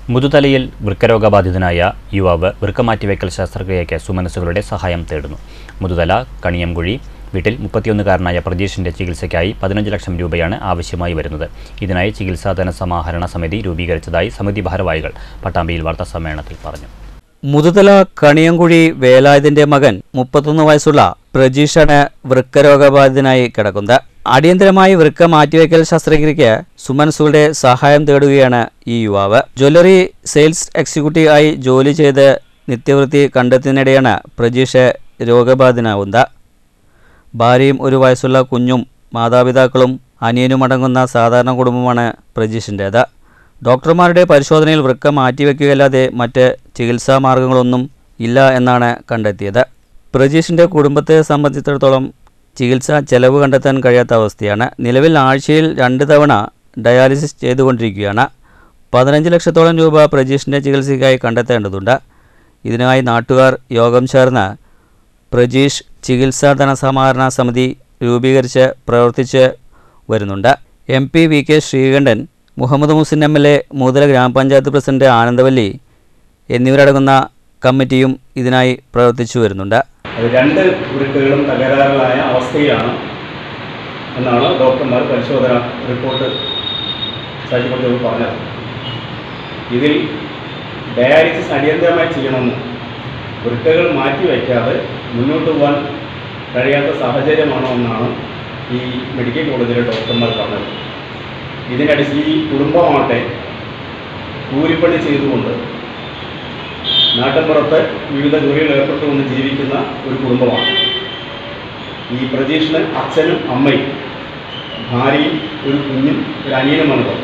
മുതുതലയിൽ വൃക്കരോഗബാധിതനായ യുവാവ് വൃക്ക മാറ്റിവെക്കൽ ശസ്ത്രക്രിയയ്ക്ക് സുമനസ്സുകളുടെ സഹായം തേടുന്നു മുതുതല കണിയംകുഴി വീട്ടിൽ മുപ്പത്തിയൊന്നുകാരനായ പ്രജീഷിന്റെ ചികിത്സയ്ക്കായി പതിനഞ്ച് ലക്ഷം രൂപയാണ് ആവശ്യമായി വരുന്നത് ഇതിനായി ചികിത്സാ ധനസമാഹരണ സമിതി രൂപീകരിച്ചതായി സമിതി ഭാരവാഹികൾ പട്ടാമ്പിയിൽ വാർത്താസമ്മേളനത്തിൽ പറഞ്ഞു മുതുതല കണിയംകുഴി വേലായുധന്റെ മകൻ മുപ്പത്തൊന്ന് വയസ്സുള്ള പ്രജീഷാണ് വൃക്കരോഗബാധിതനായി കിടക്കുന്നത് അടിയന്തരമായി വൃക്ക മാറ്റിവെക്കൽ ശസ്ത്രക്രിയയ്ക്ക് സുമൻസുകളുടെ സഹായം തേടുകയാണ് ഈ യുവാവ് ജ്വല്ലറി സെയിൽസ് എക്സിക്യൂട്ടീവ് ആയി ജോലി ചെയ്ത് നിത്യവൃത്തി കണ്ടെത്തുന്നതിനിടെയാണ് പ്രജീഷ് രോഗബാധിതനാവുന്നത് ഭാര്യയും ഒരു വയസ്സുള്ള കുഞ്ഞും മാതാപിതാക്കളും അനിയനും അടങ്ങുന്ന സാധാരണ കുടുംബമാണ് പ്രജീഷിൻ്റേത് ഡോക്ടർമാരുടെ പരിശോധനയിൽ വൃക്ക മാറ്റിവെക്കുകയല്ലാതെ മറ്റ് ചികിത്സാ മാർഗങ്ങളൊന്നും ഇല്ല എന്നാണ് കണ്ടെത്തിയത് പ്രജീഷിൻ്റെ കുടുംബത്തെ സംബന്ധിച്ചിടത്തോളം ചികിത്സ ചെലവ് കണ്ടെത്താൻ കഴിയാത്ത അവസ്ഥയാണ് നിലവിൽ ആഴ്ചയിൽ രണ്ട് തവണ ഡയാലിസിസ് ചെയ്തുകൊണ്ടിരിക്കുകയാണ് പതിനഞ്ച് ലക്ഷത്തോളം രൂപ പ്രജീഷിൻ്റെ ചികിത്സയ്ക്കായി കണ്ടെത്തേണ്ടതുണ്ട് ഇതിനായി നാട്ടുകാർ യോഗം ചേർന്ന് പ്രജീഷ് ചികിത്സാ ധനസമാഹരണ സമിതി രൂപീകരിച്ച് പ്രവർത്തിച്ച് വരുന്നുണ്ട് M P V K Sreekantan Muhammad Muhsin M L A Moothala ഗ്രാമപഞ്ചായത്ത് പ്രസിഡന്റ് ആനന്ദവല്ലി എന്നിവരടങ്ങുന്ന കമ്മിറ്റിയും ഇതിനായി പ്രവർത്തിച്ചു വരുന്നുണ്ട് അത് രണ്ട് ഉരുക്കുകളും തകരാറിലായ അവസ്ഥയിലാണ് എന്നാണ് ഡോക്ടർമാർ പരിശോധന റിപ്പോർട്ട് സാക്ഷ്യപ്പെടുത്തിയപ്പോൾ പറഞ്ഞത് ഇതിൽ ഡയാലിസിസ് അടിയന്തരമായി ചെയ്യണമെന്നും വൃക്കകൾ മാറ്റി വയ്ക്കാതെ മുന്നോട്ട് പോകാൻ കഴിയാത്ത സാഹചര്യമാണോ എന്നാണ് ഈ മെഡിക്കൽ കോളേജിലെ ഡോക്ടർമാർ പറഞ്ഞത് ഇതിനടിച്ച് ഈ കുടുംബമാവട്ടെ കൂലിപ്പണി ചെയ്തുകൊണ്ട് നാട്ടിൻപുറത്ത് വിവിധ ജോലികൾ ഏർപ്പെട്ടുകൊണ്ട് ജീവിക്കുന്ന ഒരു കുടുംബമാണ് ഈ പ്രതീഷിന് അച്ഛനും അമ്മയും ഭാര്യയും ഒരു കുഞ്ഞും ഒരു അനിയനുമാണുള്ളത്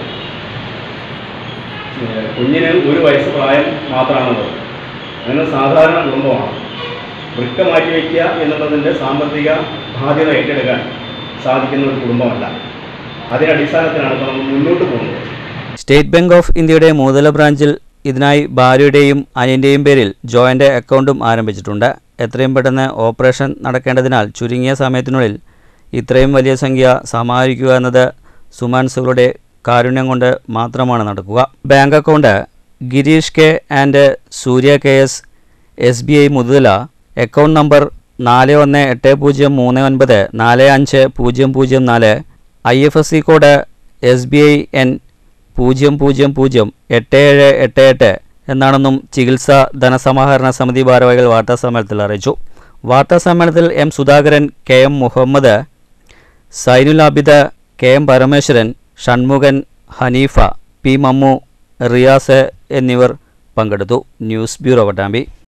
ഏഹ് കുഞ്ഞിന് ഒരു വയസ്സ് പ്രായം മാത്രമാണുള്ളത് അങ്ങനെ സാധാരണ കുടുംബമാണ് വൃക്ക മാറ്റിവെക്കുക എന്നുള്ളതിൻ്റെ സാമ്പത്തിക ബാധ്യത ഏറ്റെടുക്കാൻ സാധിക്കുന്ന ഒരു കുടുംബമല്ല അതിനടിസ്ഥാനത്തിലാണ് ഇപ്പോൾ നമ്മൾ മുന്നോട്ട് പോകുന്നത് സ്റ്റേറ്റ് ബാങ്ക് ഓഫ് ഇന്ത്യയുടെ മൂതല ബ്രാഞ്ചിൽ ഇതിനായി ഭാര്യയുടെയും അനിയൻ്റെയും പേരിൽ ജോയിൻ്റ് അക്കൗണ്ടും ആരംഭിച്ചിട്ടുണ്ട് എത്രയും പെട്ടെന്ന് ഓപ്പറേഷൻ നടക്കേണ്ടതിനാൽ ചുരുങ്ങിയ സമയത്തിനുള്ളിൽ ഇത്രയും വലിയ സംഖ്യ സമാഹരിക്കുക എന്നത് സുമാൻസുകളുടെ കാരുണ്യം കൊണ്ട് മാത്രമാണ് നടക്കുക bank account Girish K and Surya K S S B I Moothala account number നാല് ഒന്ന് എട്ട് പൂജ്യം മൂന്ന് ഒൻപത് നാല് അഞ്ച് പൂജ്യം പൂജ്യം നാല് I F S C code S B I N പൂജ്യം പൂജ്യം പൂജ്യം എട്ട് ഏഴ് എട്ട് എട്ട് എന്നാണെന്നും ചികിത്സാ ധനസമാഹരണ സമിതി ഭാരവാഹികൾ വാർത്താസമ്മേളനത്തിൽ അറിയിച്ചു വാർത്താസമ്മേളനത്തിൽ M Sudhakaran K M Muhammad Sainul Abid K M Parameswaran Shanmughan Haneefa P Mammu Riyas എന്നിവർ പങ്കെടുത്തു ന്യൂസ് ബ്യൂറോ പട്ടാമ്പി